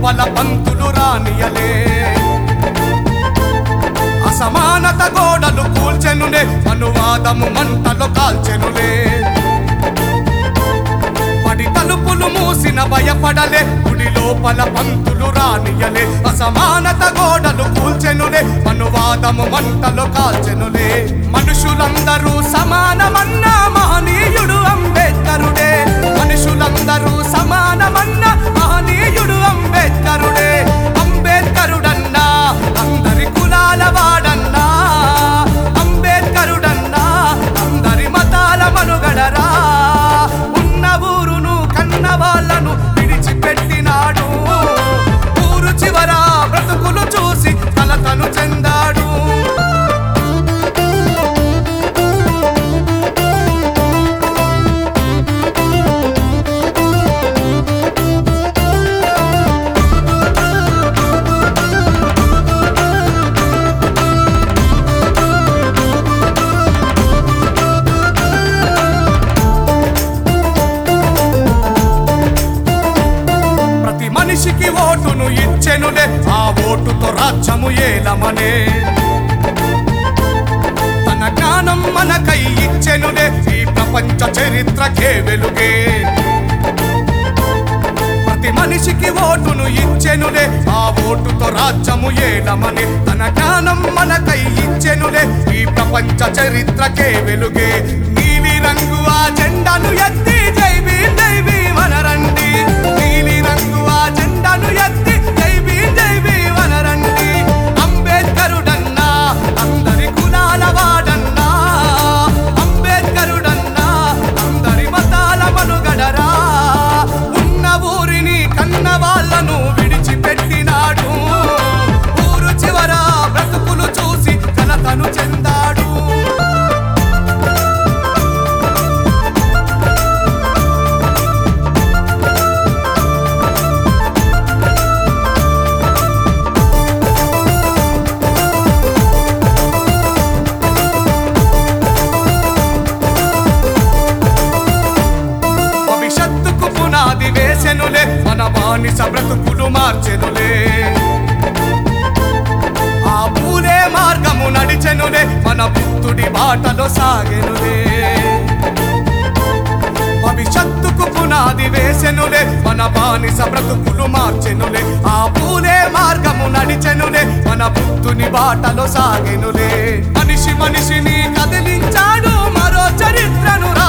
లోపల పంతులు రానియలే అసమానత గోడలు కూల్చెనులే అనువాదము మంటలు కాల్చెనులే పడి తలుపులు మూసిన భయపడలే గుడి లోపల పంతులు రానియలే అసమానత గోడలు కూల్చెనులే అనువాదము మంటలు కాల్చెనులే మనుషులందరూ సమానమన్న మహనీయుడు అంబేద్కరుడే మనుషులందరూ సమానమన్న మహనీయుడు అంబేద్కరుడే అంబేద్కరుడన్నా అందరి కులాల వాడన్నా అంబేద్కరుడన్నా అందరి మతాల మనుగడరా ఉన్న ఊరును కన్న వాళ్ళను విడిచిపెట్టినాడు ఊరు చివర బ్రతుకులు చూసి కలతను చెందాడు ప్రతి మనిషికి ఓటును ఇచ్చెనులే ఆ ఓటుతో రాజ్యము ఏలమనే తన జ్ఞానం మనకై ఇచ్చెనులే ఈ ప్రపంచ చరిత్రకే వెలుగే ప్రతి మనిషికి ఓటును ఇచ్చెనులే ఆ ఓటుతో రాజ్యము ఏలమని తన జ్ఞానం మనకై ఇచ్చెనులే ఈ ప్రపంచ చరిత్రకే వెలుగే నీలి రంగు ఆ జెండాను ఎత్తి జై భీమ్ జై భీమ్ అనరండి నీలి రంగు ఆ జెండాను ఎత్తి జై భీమ్ జై భీమ్ అనరండి అంబేద్కరుడన్నా అందరి కులాల వాడన్నా అంబేద్కరుడన్నా అందరి మతాల మనుగడరా ఉన్న ఊరిని కన్న వాళ్ళను విడిచిపెట్టినాడు ఊరు చివర బ్రతుకులు చూసి కలతను చెందాడు భవిష్యత్తుకు పునాది వేసెనులే మన బానిస బ్రతుకులు మార్చెనులే ఆ పూలే మార్గము నడిచెనులే మన బుద్ధుడి బాటలో సాగెనులే భవిష్యత్తుకు పునాది వేసెనులే మన బానిస బ్రతుకులు మార్చెనులే ఆ పూలే మార్గము నడిచెనులే మన బుద్ధుని బాటలో సాగెనులే మనిషి మనిషిని కదిలించాడు మరో చరిత్రను రా